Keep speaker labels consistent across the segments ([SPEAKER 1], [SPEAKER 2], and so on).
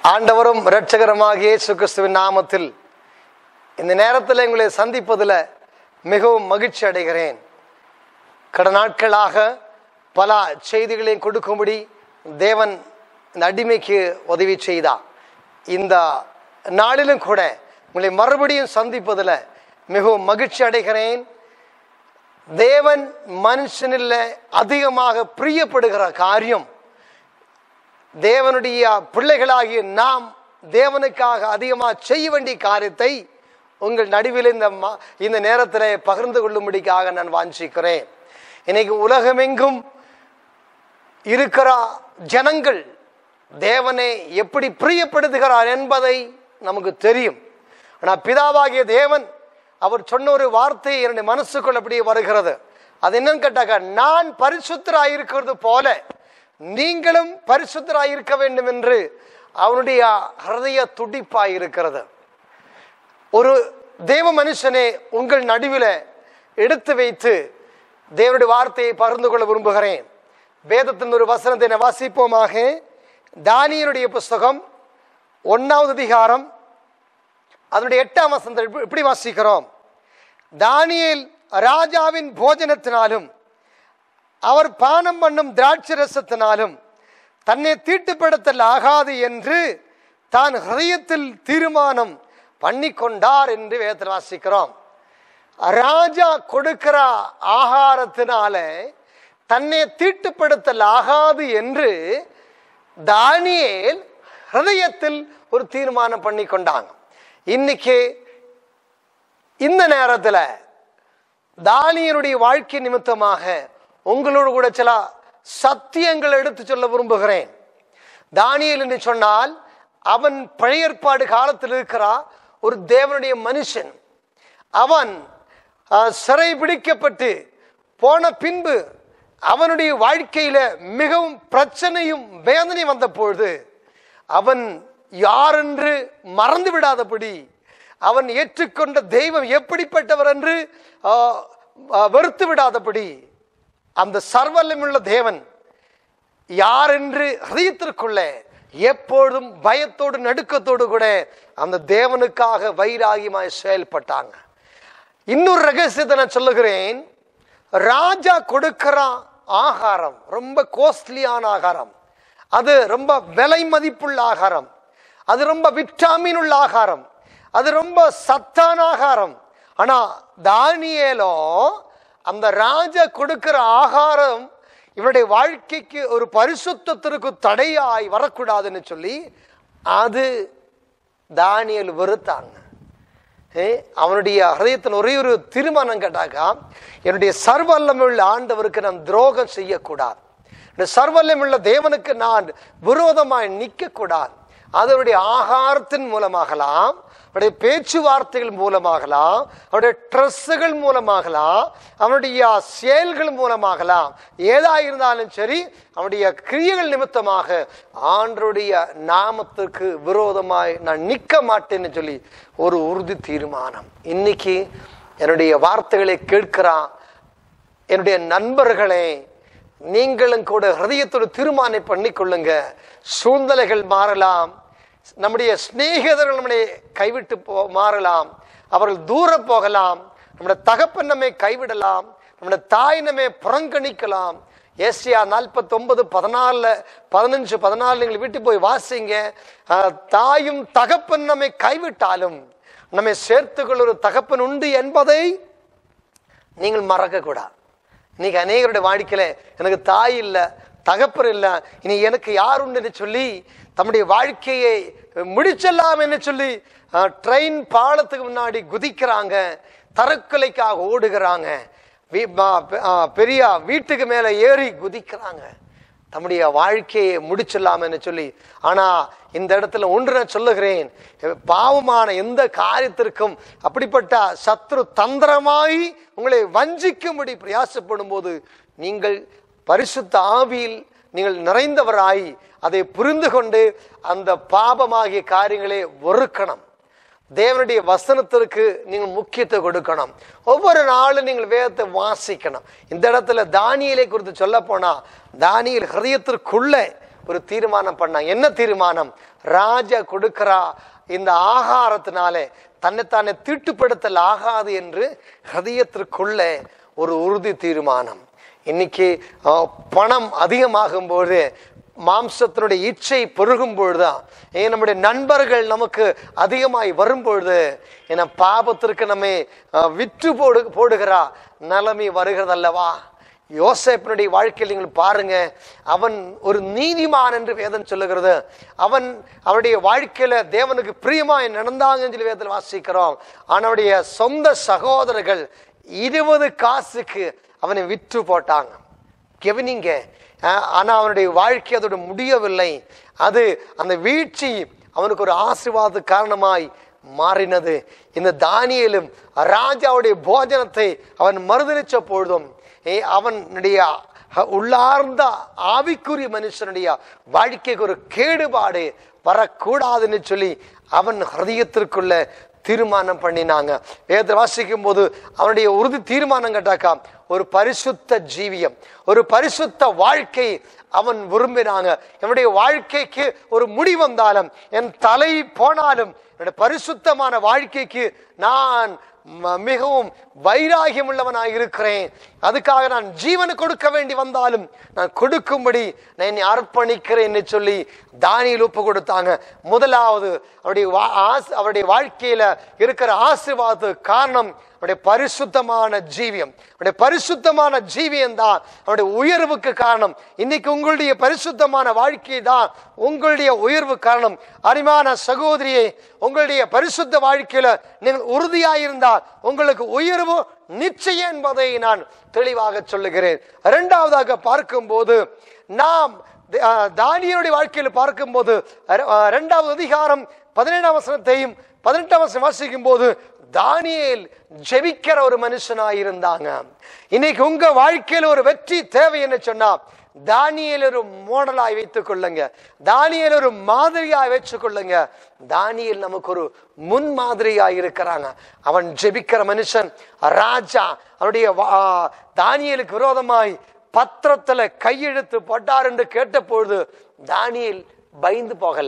[SPEAKER 1] ஆண்டவரும் இரட்சகரமாகிய இயேசு கிறிஸ்துவின் நாமத்தில் இந்த நேரத்தில் உங்களை சந்திப்பதில் மிகவும் மகிழ்ச்சி அடைகிறேன் கடந்த நாட்களாக பல செய்திகளையும் கொடுக்கும்படி தேவன் இந்த அடிமைக்கு உதவி செய்தார் இந்த நாளிலும் கூட உங்களை மறுபடியும் சந்திப்பதில் மிகவும் மகிழ்ச்சி அடைகிறேன் தேவன் மனுஷனில் அதிகமாக பிரியப்படுகிற காரியம் தேவனுடைய பிள்ளைகளாகிய நாம் தேவனுக்காக அதிகமாக செய்ய வேண்டிய காரியத்தை உங்கள் நடுவில் இந்த ம- இந்த நேரத்தில் பகிர்ந்து கொள்ளும்படிக்காக நான் வாஞ்சிக்கிறேன் இன்னைக்கு உலகமெங்கும் இருக்கிற ஜனங்கள் தேவனை எப்படி பிரியப்படுத்துகிறார் என்பதை நமக்கு தெரியும் ஆனால் பிதாவாகிய தேவன் அவர் சொன்ன ஒரு வார்த்தை என்னுடைய மனசுக்குள் அப்படியே வருகிறது அது என்னன்னு கேட்டாக்க நான் பரிசுத்தராய் இருக்கிறது போல நீங்களும் பரிசுத்தராய் இருக்க வேண்டும் என்று அவனுடைய ஹிருதய துடிப்பாய் இருக்கிறது ஒரு தேவ மனுஷனே உங்கள் நடுவில் எடுத்து வைத்து தேவனுடைய வார்த்தையை பகிர்ந்து கொள்ள விரும்புகிறேன் வேதத்தின் ஒரு வசனத்தை நான் வாசிப்போமாக தானியனுடைய புஸ்தகம் ஒன்னாவது அதிகாரம் அதனுடைய எட்டாம் வசனத்தை இப்படி- இப்படி வாசிக்கிறோம் தானியேல் ராஜாவின் போஜனத்தினாலும் அவர் பானம் பண்ணும் திராட்சை ரசத்தினாலும் தன்னை தீட்டுப்படுத்தல் ஆகாது என்று தான் ஹிருதயத்தில் தீர்மானம் பண்ணி கொண்டார் என்று வேதத்தில் வாசிக்கிறோம் ராஜா கொடுக்கிற ஆகாரத்தினால தன்னை தீட்டுப்படுத்தல் ஆகாது என்று தானியேல் ஹிருதயத்தில் ஒரு தீர்மானம் பண்ணி கொண்டாங்க இன்னைக்கு இந்த நேரத்தில் தானியனுடைய வாழ்க்கை நிமித்தமாக உங்களோடு கூட சில சத்தியங்கள் எடுத்து சொல்ல விரும்புகிறேன் தானியல் என்று சொன்னால் அவன் பழைய ஏற்பாடு காலத்தில் இருக்கிறா ஒரு தேவனுடைய மனுஷன் அவன் அஹ், சிறை பிடிக்கப்பட்டு போன பின்பு அவனுடைய வாழ்க்கையில மிகவும் பிரச்சனையும் வேதனை வந்த பொழுது அவன் யாரென்று மறந்து விடாதபடி அவன் ஏற்றுக்கொண்ட தெய்வம் எப்படிப்பட்டவர் என்று ஆஹ், ஆஹ், வெறுத்து விடாதபடி அந்த சர்வல்லமுள்ள தேவன் யார் என்று ஹதயத்திற்குள்ளே எப்பொழுதும் பயத்தோடு நடுக்கத்தோடு கூட அந்த தேவனுக்காக வைராகியமாய் செயல்பட்டாங்க இன்னொரு ரகசியத்தை நான் சொல்லுகிறேன் ராஜா கொடுக்கிற ஆகாரம் ரொம்ப கோஸ்ட்லியான ஆகாரம் அது ரொம்ப விலை மதிப்புள்ள ஆகாரம் அது ரொம்ப விட்டாமின் உள்ள ஆகாரம் அது ரொம்ப சத்தான ஆகாரம் ஆனா தானியேலோ அந்த ராஜா கொடுக்கிற ஆகாரம் இவருடைய வாழ்க்கைக்கு ஒரு பரிசுத்தத்திற்கு தடையாய் வரக்கூடாதுன்னு சொல்லி அது தானியேல் வெறுத்தாங்க ஏ, அவனுடைய ஹதயத்தில் ஒரே ஒரு தீர்மானம் கேட்டாக்கா என்னுடைய சர்வல்லமுள்ள ஆண்டவருக்கு நான் துரோகம் செய்யக்கூடாது இந்த சர்வல்லமுள்ள தேவனுக்கு நான் விரோதமாய் நிற்கக்கூடாது அதனுடைய ஆகாரத்தின் மூலமாகலாம் அவருடைய பேச்சுவார்த்தைகள் மூலமாகலாம் அவருடைய ட்ரெஸ்ஸுகள் மூலமாகலாம் அவனுடைய செயல்கள் மூலமாகலாம் ஏதா இருந்தாலும் சரி அவனுடைய கிரியைகள் நிமித்தமாக ஆண்டருடைய நாமத்துக்கு விரோதமாய் நான் நிற்க மாட்டேன்னு சொல்லி ஒரு உறுதி தீர்மானம் இன்னைக்கு என்னுடைய வார்த்தைகளை கேட்கிறான் என்னுடைய நண்பர்களே நீங்களும் கூட ஹிருதயத்தோடு தீர்மானம் பண்ணிக்கொள்ளுங்க சூழ்நிலைகள் மாறலாம் நம்முடைய சிநேகிதர்கள் நம்மளை கைவிட்டு போ மாறலாம் அவர்கள் தூர போகலாம் நம்முடைய தகப்பன் நம்மை கைவிடலாம் நம்முடைய தாய் நம்மை புறங்கணிக்கலாம் ஏசியா நாற்பத்தி ஒன்பது பதினாலில் பதினஞ்சு பதினாலு நீங்கள் வீட்டு போய் வாசிங்க அஹ், தாயும் தகப்பன் நம்மை கைவிட்டாலும் நம்மை சேர்த்துக்கொள்ள ஒரு தகப்பன் உண்டு என்பதை நீங்கள் மறக்கக்கூடாது இன்னைக்கு அநேகருடைய வாழ்க்கையில எனக்கு தாய் இல்லை தகப்பர் இல்லை இனி எனக்கு யார் உண்டுன்னு சொல்லி தம்முடைய வாழ்க்கையை முடிச்செல்லாம் என்று சொல்லி ட்ரெயின் பாலத்துக்கு முன்னாடி குதிக்கிறாங்க தற்கொலைக்காக ஓடுகிறாங்க வீ- ப- ஆ, பெரிய வீட்டுக்கு மேலே ஏறி குதிக்கிறாங்க தம்முடைய வாழ்க்கையை முடிச்சிடலாம்னு சொல்லி ஆனா இந்த இடத்துல ஒன்று நான் சொல்லுகிறேன் பாவமான எந்த காரியத்திற்கும் அப்படிப்பட்ட சத்ரு தந்திரமாய் உங்களை வஞ்சிக்கும்படி பிரயாசப்படும் போது நீங்கள் பரிசுத்த ஆவியில் நீங்கள் நிறைந்தவராய் அதை புரிந்து கொண்டு அந்த பாபமாகிய காரியங்களை வெறுக்கணும் தேவனுடைய வசனத்திற்கு நீங்கள் முக்கியத்துவம் கொடுக்கணும் ஒவ்வொரு நாளும் நீங்கள் வேதத்தை வாசிக்கணும் இந்த இடத்துல தானியலை குறித்து சொல்ல போனா தானியல் ஹிருதயத்திற்குள்ளே ஒரு தீர்மானம் பண்ணாங்க என்ன தீர்மானம் ராஜா கொடுக்கிறா இந்த ஆகாரத்தினாலே தன்னைத்தானே தீட்டுப்படுத்தல் ஆகாது என்று ஹதயத்திற்குள்ளே ஒரு உறுதி தீர்மானம் இன்னைக்கு அஹ், பணம் அதிகமாகும் போது மாம்சத்தினுடைய இச்சை பெருகும் பொழுதுதான் ஏன் நம்முடைய நண்பர்கள் நமக்கு அதிகமாய் வரும் பொழுது என பாபத்திற்கு நம்மை அஹ், விற்று போடு போடுகிறா நிலைமை வருகிறது அல்லவா யோசேப்பினுடைய வாழ்க்கையில் நீங்கள் பாருங்க அவன் ஒரு நீதிமான் என்று வேதம் சொல்லுகிறது அவன் அவனுடைய வாழ்க்கையில தேவனுக்கு பிரியமாய் நடந்தாங்கன்னு சொல்லி வேதத்தில் வாசிக்கிறோம் அவனுடைய சொந்த சகோதரர்கள் இருபது காசுக்கு அவனை விற்று போட்டாங்க கெவனிங்க அஹ், ஆனா அவனுடைய வாழ்க்கை அதோட முடியவில்லை அது அந்த வீழ்ச்சி அவனுக்கு ஒரு ஆசீர்வாத காரணமாய் மாறினது இந்த தானியலும் ராஜாவுடைய போஜனத்தை அவன் மறுதளிச்ச பொழுதும் ஏ, அவனுடைய அஹ், உள்ளார்ந்த ஆவிக்குரிய மனுஷனுடைய வாழ்க்கைக்கு ஒரு கேடுபாடு வரக்கூடாதுன்னு சொல்லி அவன் ஹൃദயத்திற்குள்ள தீர்மானம் பண்ணினாங்க வேதத்தை வாசிக்கும் போது அவனுடைய உறுதி தீர்மானம் கேட்டாக்கா ஒரு பரிசுத்த ஜீவியம் ஒரு பரிசுத்த வாழ்க்கை அவன் விரும்பினாங்க என்னுடைய வாழ்க்கைக்கு ஒரு முடி வந்தாலும் என் தலை போனாலும் என்னுடைய பரிசுத்தமான வாழ்க்கைக்கு நான் ம- மிகவும் வைராகியம் உள்ளவனாய் இருக்கிறேன் அதுக்காக நான் ஜீவனை கொடுக்க வேண்டி வந்தாலும் நான் கொடுக்கும்படி நான் என்னை அர்ப்பணிக்கிறேன் என்று சொல்லி தானியல் ஒப்பு கொடுத்தாங்க முதலாவது அவருடைய வா- ஆச- அவருடைய வாழ்க்கையில இருக்கிற ஆசீர்வாதத்துக்கு காரணம் அவருடைய பரிசுத்தமான ஜீவியம் அவருடைய பரிசுத்தமான ஜீவியம் தான் அவருடைய உயர்வுக்கு காரணம் இன்னைக்கு உங்களுடைய பரிசுத்தமான வாழ்க்கை தான் உங்களுடைய உயர்வு காரணம் அருமையான சகோதரியை உங்களுடைய பரிசுத்த வாழ்க்கையில நீங்கள் உறுதியாயிருந்தால் உங்களுக்கு உயர்வு நிச்சயம் என்பதை நான் தெளிவாக சொல்லுகிறேன் இரண்டாவதாக பார்க்கும்போது நாம் அஹ், தானியேலுடைய வாழ்க்கையில் பார்க்கும்போது அஹ், இரண்டாவது அதிகாரம் பதினேழாம் வசனத்தையும் பதினெட்டாம் வசனம் வாசிக்கும் போது தானியேல் ஜெபிக்கிற ஒரு மனுஷனாய் இருந்தாங்க இன்னைக்கு உங்க வாழ்க்கையில ஒரு வெற்றி தேவை என்று சொன்னா தானியேல் ஒரு மாடலாய் வைத்துக் கொள்ளுங்க தானியேல் ஒரு மாதிரியாய் வச்சுக் கொள்ளுங்க தானியேல் நமக்கு ஒரு முன் மாதிரியாய் இருக்கிறாங்க அவன் ஜெபிக்கிற மனுஷன் ராஜா அவனுடைய வா- தானியேலுக்கு விரோதமாய் பத்திரத்துல கையெழுத்து போட்டார் என்று கேட்டபொழுது தானியேல் பயந்து போகல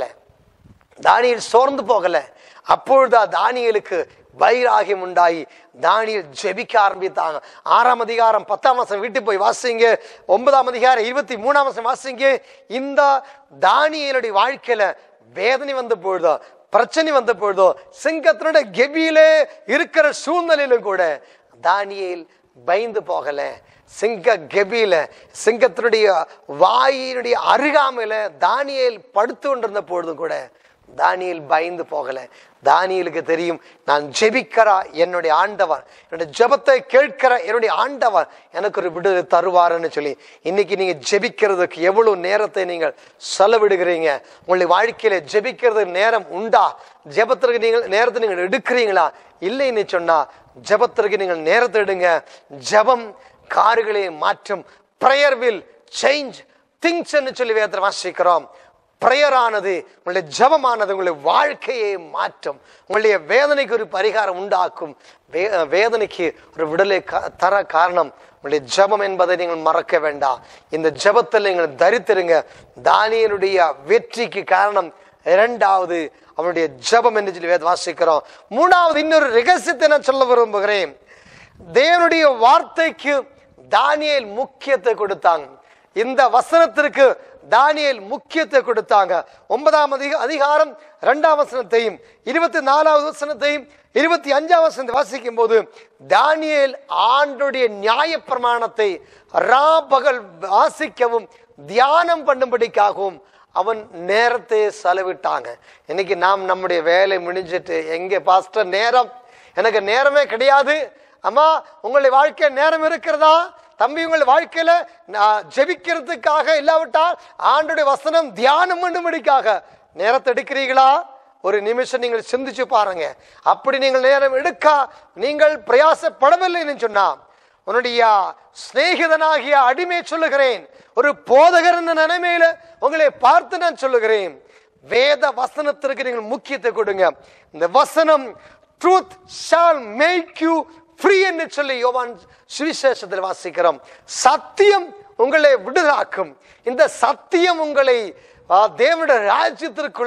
[SPEAKER 1] தானியேல் சோர்ந்து போகல அப்பொழுதா தானியேலுக்கு வைராகியம் உண்டாகி தானியேல் ஜெபிக்க ஆரம்பித்தாங்க ஆறாம் அதிகாரம் பத்தாம் மாசம் வீட்டுக்கு போய் வாசிங்க ஒன்பதாம் அதிகாரம் இருபத்தி மூணாம் மாசம் வாசிங்க இந்த தானியேலுடைய வாழ்க்கையில வேதனை வந்த பொழுதோ பிரச்சனை வந்த பொழுதோ சிங்கத்தினுடைய கெபியிலே இருக்கிற சூழ்நிலையிலும் கூட தானியேல் பயந்து போகல சிங்க கெபியில சிங்கத்தினுடைய வாயினுடைய அருகாமையில தானியேல் படுத்து கொண்டிருந்த பொழுதும் கூட தானியேல் பயந்து போகல தானியேலுக்கு தெரியும் நான் ஜெபிக்கிற என்னுடைய ஆண்டவர் என்னுடைய ஜெபத்தை கேட்கிற என்னுடைய ஆண்டவர் எனக்கு ஒரு விடுதலை தருவாருன்னு சொல்லி இன்னைக்கு நீங்க ஜெபிக்கிறதுக்கு எவ்வளவு நேரத்தை நீங்கள் செலவிடுகிறீங்க உங்களுடைய வாழ்க்கையில ஜெபிக்கிறதுக்கு நேரம் உண்டா ஜெபத்திற்கு நீங்கள் நேரத்தை நீங்கள் எடுக்கிறீங்களா இல்லைன்னு சொன்னா ஜெபத்திற்கு நீங்கள் நேரத்தை எடுங்க ஜெபம் கார்களை மாற்றும் பிரயர் வில் சேஞ்ச் திங்ஸ் சொல்லி வேதத்தில் வாசிக்கிறோம் பிரயரானது உங்களுடைய ஜபமானது உங்களுடைய வாழ்க்கையை மாற்றும் உங்களுடைய வேதனைக்கு ஒரு பரிகாரம் உண்டாக்கும் வே- வேதனைக்கு ஒரு விடுதலை கா- தர காரணம் உங்களுடைய ஜபம் என்பதை நீங்கள் மறக்க வேண்டாம் இந்த ஜபத்தில் நீங்கள் தரித்திருங்க தானியனுடைய வெற்றிக்கு காரணம் இரண்டாவது அவனுடைய ஜபம் என்று சொல்லி வேத வாசிக்கிறோம் மூணாவது இன்னொரு ரகசியத்தை நான் சொல்ல விரும்புகிறேன் தேவனுடைய வார்த்தைக்கு தானியேல் முக்கியத்தை கொடுத்தாங்க இந்த வசனத்திற்கு தானியேல் முக்கியத்தை கொடுத்தாங்க ஒன்பதாம் அதிக அதிகாரம் இரண்டாம் வசனத்தையும் இருபத்தி நாலாவது வசனத்தையும் இருபத்தி அஞ்சாம் வசனத்தை வாசிக்கும் போது தானியேல் ஆண்டுடைய நியாய பிரமாணத்தை ரா பகல் வாசிக்கவும் தியானம் பண்ணும்படிக்காகவும் அவன் நேரத்தை செலவிட்டாங்க இன்னைக்கு நாம் நம்முடைய வேலை முடிஞ்சிட்டு எங்க பாஸ்டர் நேரம் எனக்கு நேரமே கிடையாது அம்மா உங்களுடைய வாழ்க்கை நேரம் இருக்கிறதா தம்பி உங்கள் வாழ்க்கையில நான் ஜெபிக்கிறதுக்காக இல்லாவிட்டால் ஆண்டுடைய வசனம் தியானம் பண்ணும்படிக்காக நேரத்தை எடுக்கிறீங்களா ஒரு நிமிஷம் நீங்கள் சிந்திச்சு பாருங்க அப்படி நீங்கள் நேரம் எடுக்க நீங்கள் பிரயாசப்படவில்லைன்னு சொன்னா உன்னுடைய சிநேகிதனாகிய அடிமை சொல்லுகிறேன் ஒரு போதகர் என்ற நிலைமையில உங்களை பார்த்து நான் சொல்லுகிறேன் வேத வசனத்திற்கு நீங்கள் முக்கியத்தை கொடுங்க இந்த வசனம் truth shall make you free என்று சொல்லி யோவான் சுவிசேஷத்தில் வாசிக்கிறோம் சத்தியம் உங்களை விடுதலாக்கும் இந்த சத்தியம் உங்களை ஆ, தேவனுடைய ராஜ்யத்திற்குள்ளே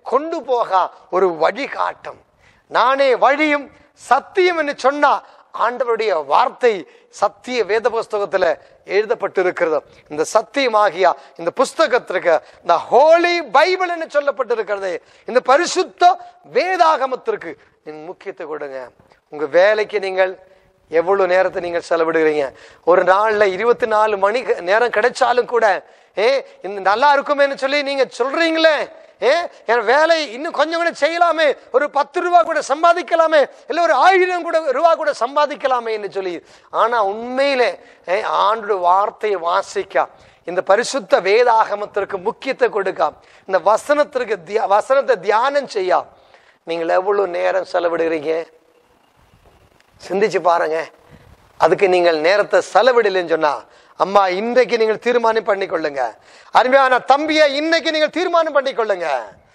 [SPEAKER 1] கொண்டு போக ஒரு வழிகாட்டும் நானே வழியும் சத்தியம் என்று சொன்னா ஆண்டவருடைய வார்த்தை சத்திய வேத புஸ்தகத்துல எழுதப்பட்டிருக்கிறது இந்த சத்தியமாகிய இந்த புஸ்தகத்திற்கு இந்த ஹோலி பைபிள் என்று சொல்லப்பட்டிருக்கிறது இந்த பரிசுத்த வேதாகமத்திற்கு நீங்க முக்கியத்துவம் கொடுங்க உங்க வேலைக்கு நீங்கள் எவ்வளவு நேரத்தை நீங்கள் செலவிடுகிறீங்க ஒரு நாள்ல இருபத்தி நாலு மணி நேரம் கிடைச்சாலும் கூட ஏ இந்த நல்லா இருக்குமேன்னு சொல்லி நீங்க சொல்றீங்களே ஏ என் வேலை இன்னும் கொஞ்சம் கூட செய்யலாமே ஒரு பத்து ரூபா கூட சம்பாதிக்கலாமே இல்லை ஒரு ஆயிரம் கூட ரூபா கூட சம்பாதிக்கலாமே என்று சொல்லி ஆனா உண்மையிலே ஏ, ஆண்டோட வார்த்தையை வாசிக்க இந்த பரிசுத்த வேதாகமத்திற்கு முக்கியத்தை கொடுக்க இந்த வசனத்திற்கு தியா- வசனத்தை தியானம் செய்ய நீங்கள் எவ்வளவு நேரம் செலவிடுகிறீங்க சிந்திச்சு பாருங்க அதுக்கு நீங்கள் நேரத்தை செலவிடலைன்னு சொன்னா அம்மா இன்றைக்கு நீங்கள் தீர்மானம் பண்ணிக்கொள்ளுங்க அருமையான தம்பியை இன்னைக்கு நீங்கள் தீர்மானம் பண்ணிக்கொள்ளுங்க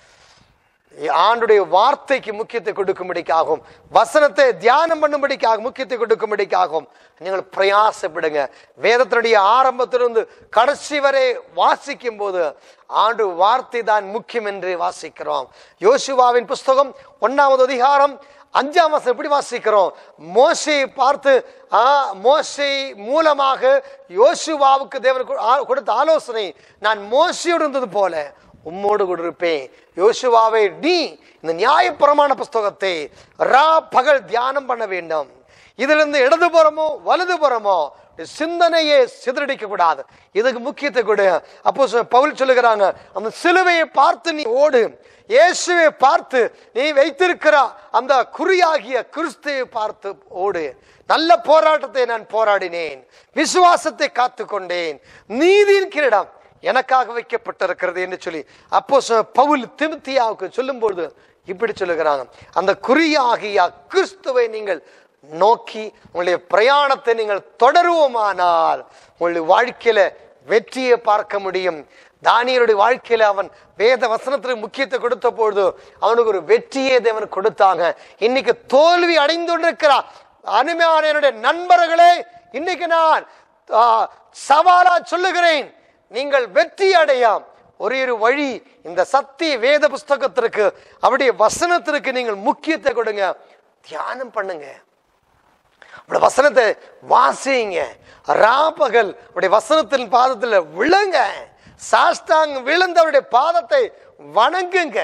[SPEAKER 1] ஆண்டுடைய வார்த்தைக்கு முக்கியத்தை கொடுக்கும்படிக்காகும் வசனத்தை தியானம் பண்ணும்படிக்காக முக்கியத்தை கொடுக்கும்படிக்காகும் நீங்கள் பிரயாசப்படுங்க வேதத்தினுடைய ஆரம்பத்திலிருந்து கடைசி வரை வாசிக்கும் போது ஆண்டு வார்த்தை தான் முக்கியம் என்று வாசிக்கிறோம் யோசுவாவின் புஸ்தகம் ஒன்னாவது அதிகாரம் அஞ்சாம் வசனம் எப்படி வாசிக்கிறோம் மோசையை பார்த்து ஆ, மோசை மூலமாக யோசுவாவுக்கு தேவன் கொ- ஆ- கொடுத்த ஆலோசனை நான் மோசையோடு இருந்தது போல உம்மோடு கூட இருப்பேன் யோசுவாவை நீ இந்த நியாயப்பிரமாண புஸ்தகத்தை ரா பகல் தியானம் பண்ண வேண்டும் இதிலிருந்து இடதுபுறமோ வலதுபுறமோ சிந்தனையை சிதறடிக்க கூடாது இதுக்கு முக்கியத்தை கொடு அப்போ சொ- பவுல் சொல்லுகிறாங்க அந்த சிலுவையை பார்த்து நீ ஓடு இயேசுவை பார்த்து நீ வைத்திருக்கிற அந்த குறியாகிய கிறிஸ்துவை பார்த்து ஓடு நல்ல போராட்டத்தை நான் போராடினேன் விசுவாசத்தை காத்து கொண்டேன் நீதியின் கிரீடம் எனக்காக வைக்கப்பட்டிருக்கிறது என்று சொல்லி அப்போ சொ- பவுல் திமுத்தியாவுக்கு சொல்லும்போது இப்படி சொல்லுகிறாங்க அந்த குறியாகிய கிறிஸ்துவை நீங்கள் நோக்கி உங்களுடைய பிரயாணத்தை நீங்கள் தொடருவோமானால் உங்களுடைய வாழ்க்கையில வெற்றியை பார்க்க முடியும் தானியருடைய வாழ்க்கையில அவன் வேத வசனத்திற்கு முக்கியத்தை கொடுத்த பொழுது அவனுக்கு ஒரு வெற்றியை தேவன் கொடுத்தாங்க இன்னைக்கு தோல்வி அடைந்து கொண்டிருக்கிறார் அருமையான என்னுடைய நண்பர்களே இன்னைக்கு நான் ஆ, சவாலா சொல்லுகிறேன் நீங்கள் வெற்றி அடையாம் ஒரே ஒரு வழி இந்த சத்திய வேத புஸ்தகத்திற்கு அவருடைய வசனத்திற்கு நீங்கள் முக்கியத்தை கொடுங்க தியானம் பண்ணுங்க அவருடைய வசனத்தை வாசிங்க ராப்பகல் அவருடைய வசனத்தின் பாதத்தில் விழுங்க சாஸ்தாங்க விழுந்து அவருடைய பாதத்தை வணங்குங்க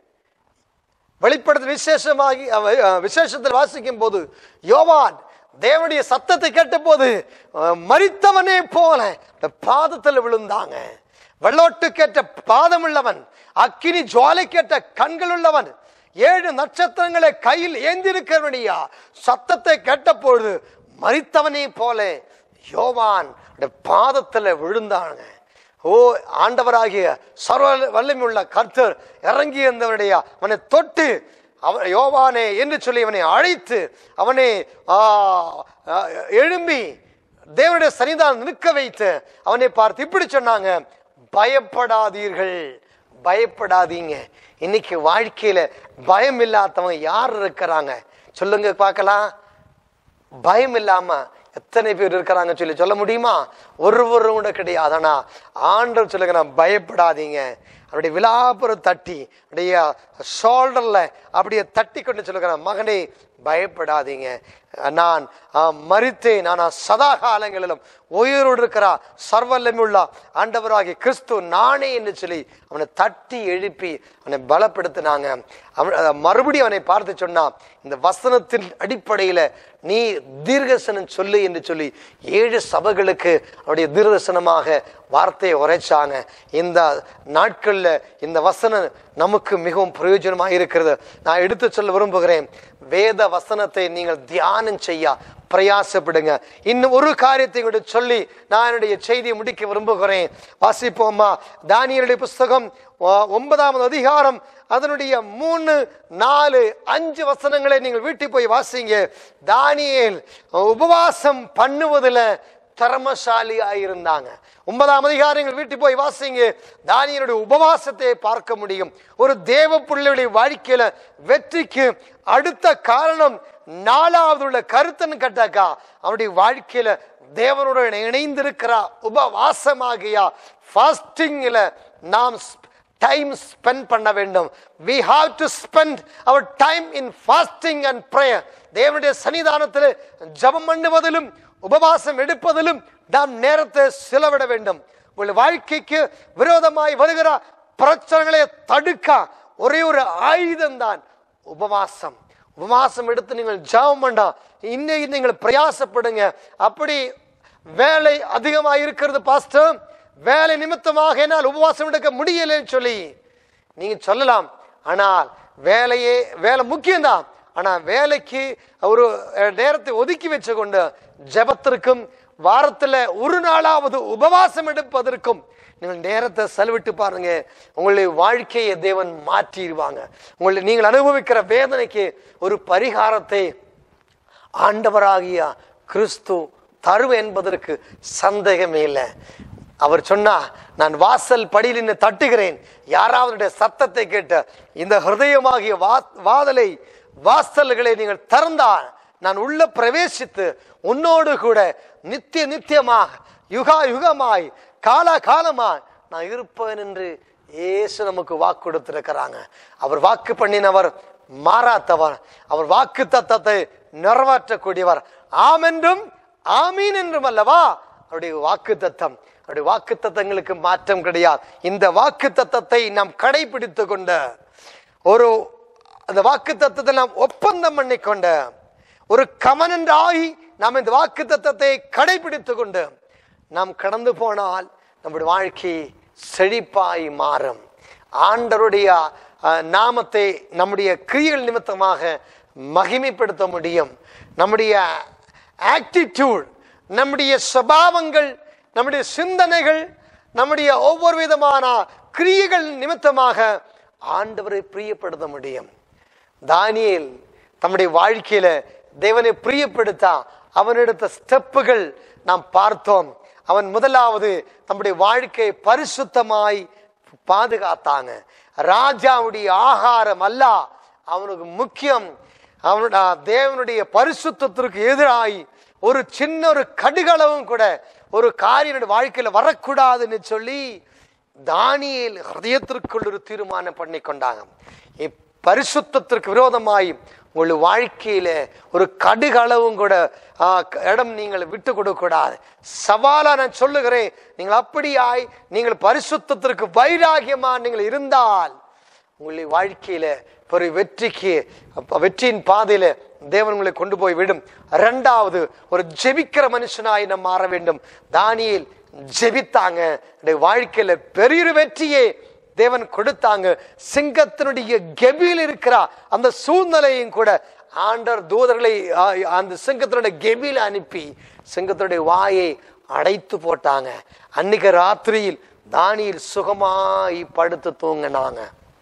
[SPEAKER 1] வெளிப்படுத்த விசேஷமாகி அவ- அஹ் விசேஷத்தில் வாசிக்கும் போது யோவான் தேவனுடைய சத்தத்தை கேட்ட போது மறித்தவனே போல இந்த பாதத்தில் விழுந்தாங்க வெள்ளோட்டு கேட்ட பாதம் உள்ளவன் அக்கினி ஜுவாலை கேட்ட கண்கள் உள்ளவன் ஏழு நட்சத்திரங்களை கையில் ஏந்திருக்கிறவனியா சத்தத்தை கேட்ட பொழுது மறித்தவனே போல யோவான் அந்த பாதத்தில் விழுந்தாங்க ஓ ஆண்டவராகிய சர்வ வல்லமை உள்ள கர்த்தர் இறங்கி இருந்தவனுடைய அவனை தொட்டு அவன் யோவானே என்று சொல்லி அவனை அழைத்து அவனை ஆ, ஆ, எழும்பி தேவனுடைய சன்னிதானம் நிற்க வைத்து அவனை பார்த்து இப்படி சொன்னாங்க பயப்படாதீர்கள் பயப்படாதீங்க இன்னைக்கு வாழ்க்கையில பயம் இல்லாதவங்க யார் இருக்கிறாங்க சொல்லுங்க பார்க்கலாம் பயம் இல்லாம எத்தனை பேர் இருக்கிறாங்க சொல்லி சொல்ல முடியுமா ஒருவரும் கூட கிடையாது ஆனா ஆண்டவர் சொல்லுங்க நான் பயப்படாதீங்க அவருடைய விழாப்புறம் தட்டி அப்படியே ஷோல்டர்ல அப்படியே தட்டி கொண்டு சொல்லுகிறேன் மகனே பயப்படாதீங்க நான் ஆ, மரித்தேன் நான் சதா காலங்களிலும் உயிரோடு இருக்கிறா சர்வல்லமுள்ள ஆண்டவராகிய கிறிஸ்து நானே என்று சொல்லி அவனை தட்டி எழுப்பி அவனை பலப்படுத்தினாங்க அவன் அஹ், மறுபடியும் அவனை பார்த்து சொன்னா இந்த வசனத்தின் அடிப்படையில நீ தீர்க்கசனம் சொல்லு என்று சொல்லி ஏழு சபைகளுக்கு அவருடைய தீர்க்கசனமாக வார்த்தையை உரைச்சாங்க இந்த நாட்கள்ல இந்த வசனம் நமக்கு மிகவும் பிரயோஜனமாக இருக்கிறது நான் எடுத்து சொல்ல விரும்புகிறேன் வேத வசனத்தை நீங்கள் தியானம் செய்ய பிரயாசப்படுங்க இன்னும் ஒரு காரியத்தை கூட சொல்லி நான் என்னுடைய செய்தியை முடிக்க விரும்புகிறேன் வாசிப்போமா தானியலுடைய புஸ்தகம் ஒ- ஒன்பதாவது அதிகாரம் அதனுடைய மூணு நாலு அஞ்சு வசனங்களை நீங்கள் வீட்டுக்கு போய் வாசிங்க தானியேல் உபவாசம் பண்ணுவதுல திறமசாலியா இருந்தாங்க ஒன்பதாம் அதிகாரங்கள் வீட்டுக்கு போய் வாசிங்க தானியனுடைய உபவாசத்தை பார்க்க முடியும் ஒரு தேவ பிள்ளையுடைய வாழ்க்கையில வெற்றிக்கு அடுத்த காரணம் நாலாவது உள்ள கருத்துன்னு கேட்டாக்கா அவருடைய வாழ்க்கையில தேவனுடன் இணைந்திருக்கிறா உபவாசமாகியா ஃபாஸ்டிங்ல நாம் டைம் ஸ்பெண்ட் பண்ண வேண்டும் we have to spend our time in fasting and prayer தேவனுடைய சன்னிதானத்தில் ஜெபம் பண்ணுவதிலும் உபவாசம் எடுப்பதிலும் நாம் நேரத்தை செலவிட வேண்டும் உங்கள் வாழ்க்கைக்கு விரோதமாய் வருகிற பிரச்சனைகளை தடுக்க ஒரே ஒரு ஆயுதம் தான் உபவாசம் உபவாசம் எடுத்து நீங்கள் ஜெபம் வேண்டாம் இன்னைக்கு நீங்கள் பிரயாசப்படுங்க அப்படி வேலை அதிகமாக இருக்கிறது பாஸ்டர் வேலை நிமித்தமாக என்னால் உபவாசம் எடுக்க முடியலன்னு சொல்லி நீங்க சொல்லலாம் ஆனால் வேலையே வேலை முக்கியம்தான் ஆனா வேலைக்கு ஒரு அஹ், நேரத்தை ஒதுக்கி வச்சு கொண்டு ஜெபத்திற்கும் வாரத்துல ஒரு நாளாவது உபவாசம் எடுப்பதற்கும் நீங்கள் நேரத்தை செலவிட்டு பாருங்க உங்களுடைய வாழ்க்கையை தேவன் மாற்றிடுவாங்க உங்களை நீங்கள் அனுபவிக்கிற வேதனைக்கு ஒரு பரிகாரத்தை ஆண்டவராகிய கிறிஸ்து தருவ என்பதற்கு சந்தேகமே இல்லை அவர் சொன்னா நான் வாசல் படியில் நின்று தட்டுகிறேன் யாராவது சத்தத்தை கேட்ட இந்த ஹிருதயமாகிய வா வாதலை வாசல்களை நீங்கள் திறந்தால் நான் உள்ள பிரவேசித்து உன்னோடு கூட நித்திய நித்தியமாக யுகா யுகமாய் காலா காலமாய் நான் இருப்பேன் என்று இயேசு நமக்கு வாக்கு கொடுத்திருக்கிறாங்க அவர் வாக்கு பண்ணினவர் மாறாத்தவர் அவர் வாக்கு தத்தத்தை நிறைவேற்றக்கூடியவர் ஆம் என்றும் ஆமீன் என்றும் அல்லவா அவருடைய வாக்கு தத்தம் அவருடைய வாக்கு தத்தங்களுக்கு மாற்றம் கிடையாது இந்த வாக்கு தத்தத்தை நாம் கடைபிடித்து கொண்ட ஒரு அந்த வாக்கு தத்தத்தை நாம் ஒப்பந்தம் பண்ணிக்கொண்ட ஒரு கமனண்ட் ஆகி நாம் இந்த வாக்கு தத்தத்தை கடைபிடித்து கொண்டு நாம் கடந்து போனால் நம்முடைய வாழ்க்கை செழிப்பாய் மாறும் ஆண்டருடைய அஹ், நாமத்தை நம்முடைய கிரியைகள் நிமித்தமாக மகிமைப்படுத்த முடியும் நம்முடைய ஆட்டிடியூட் நம்முடைய சுபாவங்கள் நம்முடைய சிந்தனைகள் நம்முடைய ஒவ்வொரு விதமான கிரியைகள் நிமித்தமாக ஆண்டவரை பிரியப்படுத்த முடியும் தானியேல் தம்முடைய வாழ்க்கையில தேவனை பிரியப்படுத்தா அவனெடுத்த ஸ்டெப்புகள் நாம் பார்த்தோம் அவன் முதலாவது தம்முடைய வாழ்க்கையை பரிசுத்தமாய் பாதுகாத்தாங்க ராஜாவுடைய ஆகாரம் அல்ல அவனுக்கு முக்கியம் அவனுடைய தேவனுடைய பரிசுத்தத்திற்கு எதிராய் ஒரு சின்ன ஒரு கடுகளவும் கூட ஒரு காரியம் வாழ்க்கையில வரக்கூடாதுன்னு சொல்லி தானியேல் ஹிருதயத்திற்குள் ஒரு தீர்மானம் பண்ணி கொண்டாங்க இப் பரிசுத்தத்திற்கு விரோதமாய் உங்கள் வாழ்க்கையில ஒரு கடுகளவும் கூட ஆ, க- இடம் நீங்கள் விட்டு கொடுக்க கூடாது சவாலா நான் சொல்லுகிறேன் நீங்கள் அப்படியாய் நீங்கள் பரிசுத்தத்திற்கு வைராகியமா நீங்கள் இருந்தால் உங்களுடைய வாழ்க்கையில ஒரு வெற்றிக்கு அப்ப வெற்றியின் பாதையில தேவன் உங்களை கொண்டு போய் விடும் இரண்டாவது ஒரு ஜெபிக்கிற மனுஷனாய் நாம் மாற வேண்டும் தானியேல் ஜெபித்தாங்க என்னுடைய வாழ்க்கையில பெரிய ஒரு வெற்றியே தேவன் கொடுத்தாங்க சிங்கத்தினுடைய கெபியில் இருக்கிற அந்த சூழ்நிலையும் கூட ஆண்டர் தூதர்களை ஆ, அந்த சிங்கத்தினுடைய கெபியில் அனுப்பி சிங்கத்தினுடைய வாயை அடைத்து போட்டாங்க அன்னைக்கு ராத்திரியில் தானியில் சுகமாய் படுத்து தூங்கினாங்க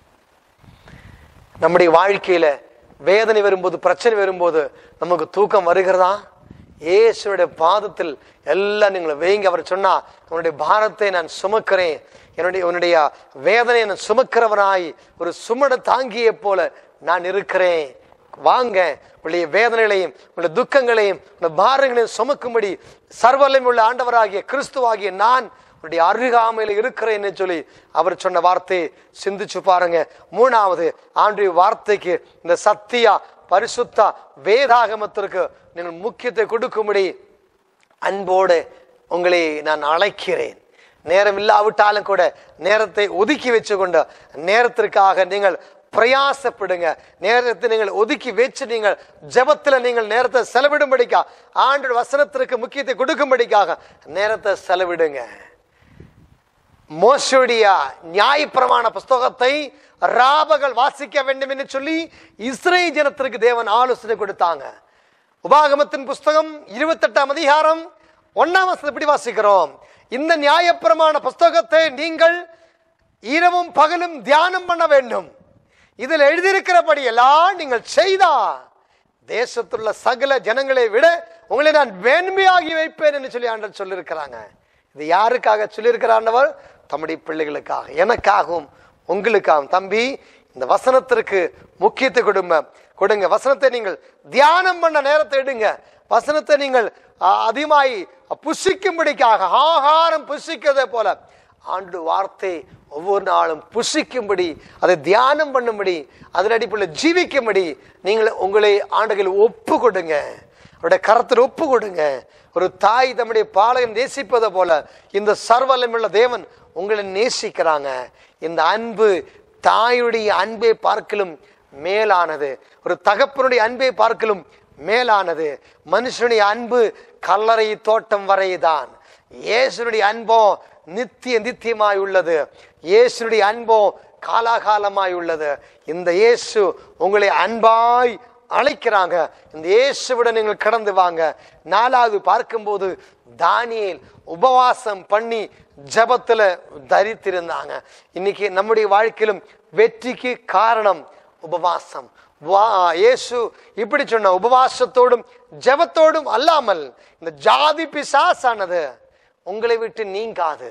[SPEAKER 1] நம்முடைய வாழ்க்கையில வேதனை வரும்போது பிரச்சனை வரும்போது நமக்கு தூக்கம் வருகிறதா இயேசுடைய பாதத்தில் எல்லாம் நீங்கள் வைங்க அவர் சொன்னா உன்னுடைய பாரத்தை நான் சுமக்கிறேன் என்னுடைய உன்னுடைய வேதனையை நான் சுமக்கிறவனாய் ஒரு சுமட தாங்கிய போல நான் இருக்கிறேன் வாங்க உங்களுடைய வேதனைகளையும் உங்களுடைய துக்கங்களையும் உங்களுடைய பாரங்களையும் சுமக்கும்படி சர்வலம் உள்ள ஆண்டவராகிய கிறிஸ்துவாகிய நான் உன்னுடைய அருகாமையில் இருக்கிறேன்னு சொல்லி அவர் சொன்ன வார்த்தையை சிந்திச்சு பாருங்க மூணாவது ஆண்டுடைய வார்த்தைக்கு இந்த சத்தியா பரிசுத்தா வேதாகமத்திற்கு நீங்கள் முக்கியத்தை கொடுக்கும்படி அன்போடு உங்களை நான் அழைக்கிறேன் நேரம் இல்லாவிட்டாலும் கூட நேரத்தை ஒதுக்கி வச்சு கொண்டு நேரத்திற்காக நீங்கள் பிரயாசப்படுங்க நேரத்தை நீங்கள் ஒதுக்கி வச்சு நீங்கள் ஜெபத்துல நீங்கள் நேரத்தை செலவிடும்படிக்கா ஆண்டு வசனத்திற்கு முக்கியத்தை கொடுக்கும்படிக்காக நேரத்தை செலவிடுங்க மோசுடைய நியாயப்பிரமாண புஸ்தகத்தை ராபகள் வாசிக்க வேண்டும் என்று சொல்லி இஸ்ரேல் ஜனத்திற்கு தேவன் ஆலோசனை கொடுத்தாங்க உபாகமத்தின் புஸ்தகம் இருபத்தெட்டாம் அதிகாரம் ஒன்னாம் வசனம் இப்படி வாசிக்கிறோம் இந்த நியாயப்பிரமாண புஸ்தகத்தை நீங்கள் இரவும் பகலும் தியானம் பண்ண வேண்டும் இதில் எழுதியிருக்கிறபடி எல்லாம் நீங்கள் செய்தா தேசத்துள்ள சகல ஜனங்களை விட உங்களை நான் மேன்மையாகி வைப்பேன் என்று சொல்லி ஆண்டவர் சொல்லியிருக்கிறாங்க இது யாருக்காக சொல்லியிருக்கிற ஆண்டவர் தம்முடைய பிள்ளைகளுக்காக எனக்காகவும் உங்களுக்காகவும் தம்பி இந்த வசனத்திற்கு முக்கியத்தை கொடுங்க கொடுங்க வசனத்தை நீங்கள் தியானம் பண்ண நேரத்தை எடுங்க வசனத்தை நீங்கள் ஆ, அதிகமாய் புசிக்கும்படிக்காக ஆகாரம் புசிக்கிறதை போல ஆண்டு வார்த்தை ஒவ்வொரு நாளும் புசிக்கும்படி அதை தியானம் பண்ணும்படி அதன் அடிப்படையில் ஜீவிக்கும்படி நீங்கள் உங்களை ஆண்டுகள் ஒப்பு கொடுங்க அவருடைய கரத்தில் ஒப்பு கொடுங்க ஒரு தாய் தம்முடைய பாளையம் நேசிப்பதை போல இந்த சர்வலமுள்ள தேவன் உங்களை நேசிக்கிறாங்க இந்த அன்பு தாயுடைய அன்பை பார்க்கலும் மேலானது ஒரு தகப்பனுடைய அன்பை பார்க்கலும் மேலானது மனுஷனுடைய அன்பு கல்லறை தோட்டம் வரைதான் இயேசுனுடைய அன்போ நித்திய நித்தியமாய் உள்ளது இயேசுனுடைய அன்போ காலாகாலமாய் உள்ளது இந்த இயேசு உங்களை அன்பாய் அழைக்கிறாங்க இந்த இயேசுவிட நீங்கள் கடந்து வாங்க நாலாவது பார்க்கும்போது தானியேல் உபவாசம் பண்ணி ஜபத்துல தரித்திருந்தாங்க இன்னைக்கு நம்முடைய வாழ்க்கையிலும் வெற்றிக்கு காரணம் உபவாசம் வா இயேசு இப்படி சொன்ன உபவாசத்தோடும் ஜெபத்தோடும் அல்லாமல் இந்த ஜாதி பிசாசானது உங்களை விட்டு நீங்காது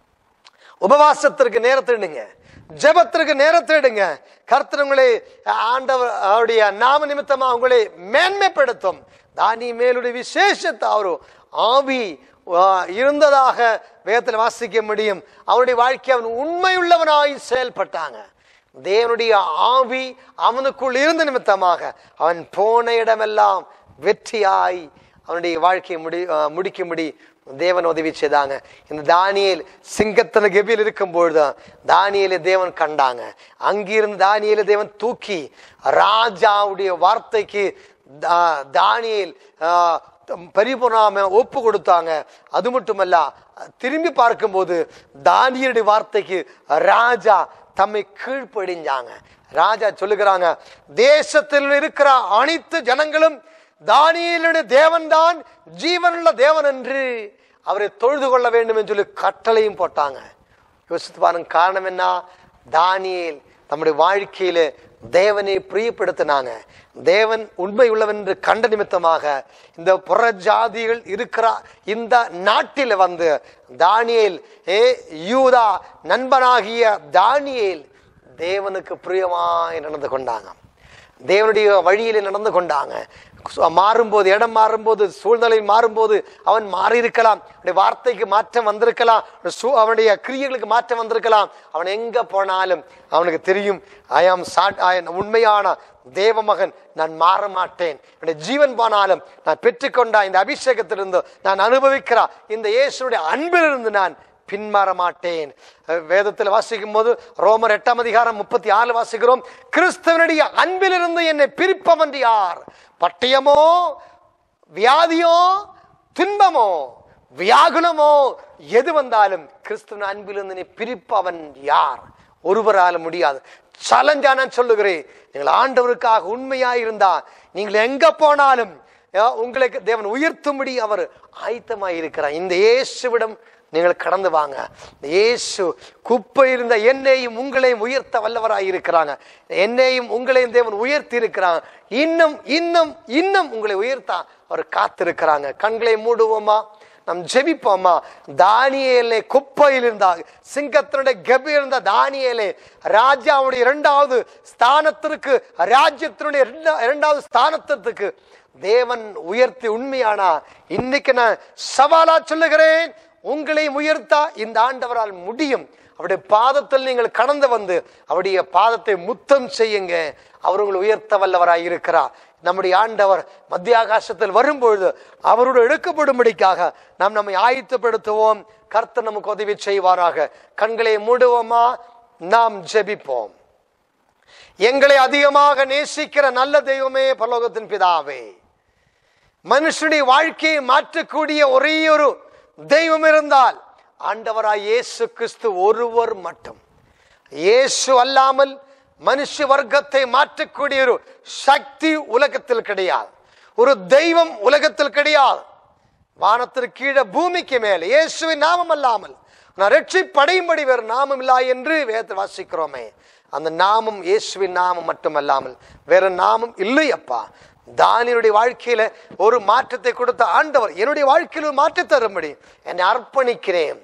[SPEAKER 1] உபவாசத்திற்கு நேரத்தை எடுங்க ஜெபத்திற்கு நேரத்தை எடுங்க கர்த்தர் உங்களை ஆண்டவர் அவருடைய நாம நிமித்தமா உங்களை மேன்மைப்படுத்தும் தானி மேலுடைய விசேஷத்தை அவரு ஆவி ஆ, இருந்ததாக வேதத்தில் வாசிக்க முடியும் அவனுடைய வாழ்க்கை அவன் உண்மையுள்ளவனாய் செயல்பட்டாங்க தேவனுடைய ஆவி அவனுக்குள் இருந்த நிமித்தமாக அவன் போன இடமெல்லாம் வெற்றியாய் அவனுடைய வாழ்க்கையை முடி ஆ, முடிக்கும்படி தேவன் உதவி செய்தாங்க இந்த தானியேல் சிங்கத்தின கெபியில் இருக்கும் பொழுது தானியேலை தேவன் கண்டாங்க அங்கிருந்து தானியேலை தேவன் தூக்கி ராஜாவுடைய வார்த்தைக்கு தா- தானியேல் ஆ, பரிபூர்ணாம ஒப்பு கொடுத்தாங்க அது மட்டுமல்ல திரும்பி பார்க்கும்போது தானியலுடைய வார்த்தைக்கு ராஜா தம்மை கீழ்ப்படிஞ்சாங்க ராஜா சொல்லுகிறாங்க தேசத்தில் இருக்கிற அனைத்து ஜனங்களும் தானியலுடைய தேவன்தான் ஜீவனுள்ள தேவன் என்று அவரை தொழுது கொள்ள வேண்டும் என்று சொல்லி கட்டளையும் போட்டாங்க யோசித்து பாருங்க காரணம் என்ன தானியேல் நம்முடைய வாழ்க்கையில தேவனை பிரியப்படுத்தினாங்க தேவன் உண்மை உள்ளவன் என்று கண்ட நிமித்தமாக இந்த புற ஜாதிகள் இருக்கிற இந்த நாட்டில் வந்து தானியேல் ஏ யூதா நண்பனாகிய தானியேல் தேவனுக்கு பிரியமாய் நடந்து கொண்டாங்க தேவனுடைய வழியிலே நடந்து கொண்டாங்க சு- மாறும்போது இடம் மாறும்போது சூழ்நிலை மாறும்போது அவன் மாறி இருக்கலாம் அவனுடைய வார்த்தைக்கு மாற்றம் வந்திருக்கலாம் சு- அவனுடைய கிரியைகளுக்கு மாற்றம் வந்திருக்கலாம் அவன் எங்க போனாலும் அவனுக்கு தெரியும் ஐ ஆம் சாட் உண்மையான தேவ மகன் நான் மாற மாட்டேன் என்னுடைய ஜீவன் போனாலும் நான் பெற்றுக்கொண்ட இந்த அபிஷேகத்திலிருந்து நான் அனுபவிக்கிற இந்த இயேசுடைய அன்பிலிருந்து நான் பின்மாற மாட்டேன் அஹ் வேதத்தில் வாசிக்கும் போது ரோமர் எட்டாம் அதிகாரம் முப்பத்தி ஆறு வாசிக்கிறோம் கிறிஸ்தவனுடைய அன்பிலிருந்து என்னை பிரிப்பவன் யார் பட்டயமோ வியாதியோ துன்பமோ வியாகுலமோ எது வந்தாலும் கிறிஸ்துவன் அன்பிலிருந்து என்னை பிரிப்பவன் யார் ஒருவரால முடியாது சலஞ்சா நான் சொல்லுகிறேன் நீங்கள் ஆண்டவருக்காக உண்மையா இருந்தா நீங்கள் எங்க போனாலும் அஹ் உங்களுக்கு தேவன் உயர்த்தும்படி அவர் ஆயத்தமாய் இருக்கிறார் இந்த இயேசுவிடம் நீங்கள் கடந்து வாங்க இந்த இயேசு குப்பை இருந்த என்னையும் உங்களையும் உயர்த்த வல்லவராய் இருக்கிறாங்க என்னையும் உங்களையும் தேவன் உயர்த்தி இருக்கிறாங்க இன்னும் இன்னும் இன்னும் உங்களை உயர்த்தா அவர் காத்திருக்கிறாங்க கண்களை மூடுவோமா நம் ஜெபிப்போமா தானியேலே குப்பையில் இருந்தா சிங்கத்தினுடைய கபி இருந்த தானியேலே ராஜாவுடைய இரண்டாவது ஸ்தானத்திற்கு ராஜ்யத்தினுடைய இரண்டா- இரண்டாவது ஸ்தானத்திற்கு தேவன் உயர்த்தி உண்மையானா இன்னைக்கு நான் சவாலா சொல்லுகிறேன் உங்களையும் உயர்த்தா இந்த ஆண்டவரால் முடியும் அவருடைய பாதத்தில் நீங்கள் கடந்து வந்து அவருடைய பாதத்தை முத்தம் செய்யுங்க அவர் உங்களை உயர்த்த வல்லவராய் இருக்கிறார் நம்முடைய ஆண்டவர் மத்திய ஆகாசத்தில் வரும்பொழுது அவரோடு எடுக்கப்படும்படிக்காக நாம் நம்மை ஆயத்தப்படுத்துவோம் கர்த்தர் நமக்கு உதவி செய்வாராக கண்களை மூடுவோமா நாம் ஜெபிப்போம் எங்களை அதிகமாக நேசிக்கிற நல்ல தெய்வமே பரலோகத்தின் பிதாவே மனுஷனுடைய வாழ்க்கையை மாற்றக்கூடிய ஒரே ஒரு தெய்வம் இருந்தால் ஆண்டவராய் இயேசு கிறிஸ்து ஒருவர் மட்டும் இயேசு அல்லாமல் மனுஷ வர்க்கத்தை மாற்றக்கூடிய ஒரு சக்தி உலகத்தில் கிடையாது ஒரு தெய்வம் உலகத்தில் கிடையாது வானத்திற்கு கீழே பூமிக்கு மேலே இயேசுவின் நாமம் அல்லாமல் நான் ரட்சிப்படையும்படி வேறு நாமம் இல்லா என்று வேதத்தில் வாசிக்கிறோமே அந்த நாமம் இயேசுவின் நாமம் மட்டுமல்லாமல் வேற நாமம் இல்லை அப்பா தானியனுடைய வாழ்க்கையில ஒரு மாற்றத்தை கொடுத்த ஆண்டவர் என்னுடைய வாழ்க்கையில் ஒரு மாற்றத்தை தரும்படி என்னை அர்ப்பணிக்கிறேன்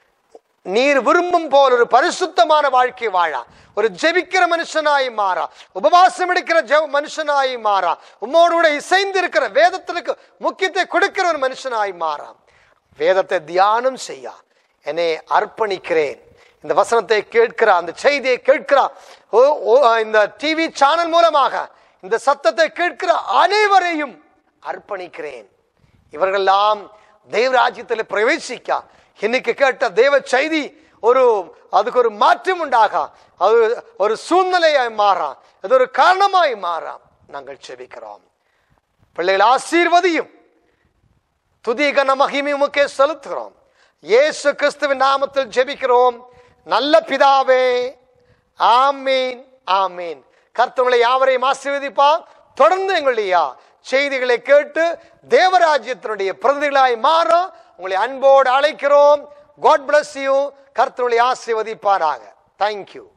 [SPEAKER 1] நீர் விரும்பும் போல் ஒரு பரிசுத்தமான வாழ்க்கை வாழா ஒரு ஜெபிக்கிற மனுஷனாய் மாறா உபவாசம் எடுக்கிற ஜெப மனுஷனாய் மாறா உம்மோடு கூட இசைந்து இருக்கிற வேதத்திற்கு முக்கியத்தை கொடுக்கிற ஒரு மனுஷனாய் மாறா வேதத்தை தியானம் செய்யா என்னை அர்ப்பணிக்கிறேன் இந்த வசனத்தை கேட்கிற அந்த செய்தியை கேட்கிற ஓ- ஓ- இந்த டிவி சேனல் மூலமாக இந்த சத்தத்தை கேட்கிற அனைவரையும் அர்ப்பணிக்கிறேன் இவர்களெல்லாம் தேவராஜ்யத்தில் பிரவேசிக்க இன்னைக்கு கேட்ட தேவ செய்தி ஒரு அதுக்கு ஒரு மாற்றம் உண்டாக அது ஒரு சூழ்நிலையாய் மாறா அது ஒரு காரணமாய் மாறா நாங்கள் செபிக்கிறோம் பிள்ளைகள் ஆசீர்வதியும் துதி கன மகிமை உமக்கே செலுத்துகிறோம் இயேசு கிறிஸ்துவின் நாமத்தில் ஜெபிக்கிறோம் நல்ல பிதாவே ஆமீன் ஆமீன் கர்த்தவங்களை யாவரையும் ஆசீர்வதிப்பா தொடர்ந்து எங்களுடைய செய்திகளை கேட்டு தேவராஜ்யத்தினுடைய பிரதிகளாய் மாற உங்களை அன்போடு அழைக்கிறோம் காட் bless யூ கர்த்தவங்களை ஆசீர்வதிப்பாராக தேங்க்யூ